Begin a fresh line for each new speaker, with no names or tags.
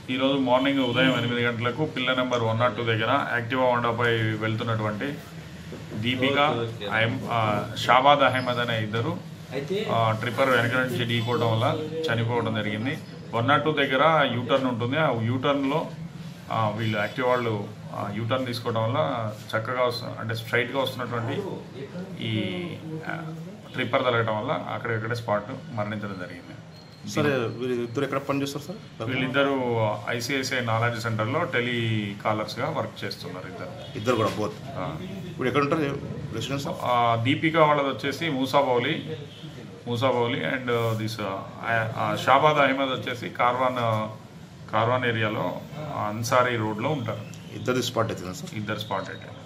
ఈరోజు మార్నింగ్ ఉదయం ఎనిమిది గంటలకు పిల్ల నెంబర్ వన్ నాట్ టూ దగ్గర యాక్టివా హోండాపై వెళ్తున్నటువంటి దీపిక అహం- ఆ, షాబాద్ అహ్మద్ అనే ఇద్దరు ఆ, ట్రిప్పర్ వెనక నుంచి ఢీకోవడం వల్ల చనిపోవడం జరిగింది వన్ నాట్ టూ దగ్గర యూటర్న్ ఉంటుంది ఆ యూటర్న్లో ఆ, వీళ్ళు యాక్టివ్ వాళ్ళు ఆ, యూటర్న్ తీసుకోవడం వల్ల చక్కగా వస్తు అంటే స్ట్రైట్గా వస్తున్నటువంటి ఈ ఆ, ట్రిప్పర్ తగలటం వల్ల అక్కడికక్కడే స్పాట్ మరణించడం జరిగింది
సార్ వీళ్ళు ఇద్దరు ఎక్కడ పని చేస్తారు సార్
వీళ్ళిద్దరూ ఐసిఐసిఐ నాలెడ్జ్ సెంటర్లో టెలి కాలర్స్గా వర్క్ చేస్తున్నారు ఇద్దరు
ఇద్దరు కూడా బోత్
ఆ.
ఇప్పుడు ఎక్కడ ఉంటారు రెసిడెన్స్
ఆ, దీపిక వాళ్ళది వచ్చేసి మూసాబౌలి మూసాబౌలి అండ్ దిస్ షాబాద్ అహ్మద్ వచ్చేసి కార్వాన్ కార్వాన్ ఏరియాలో అన్సారీ రోడ్లో ఉంటారు
ఇద్దరిది స్పాట్ అవుతుంది సార్
ఇద్దరు స్పాట్ అయితే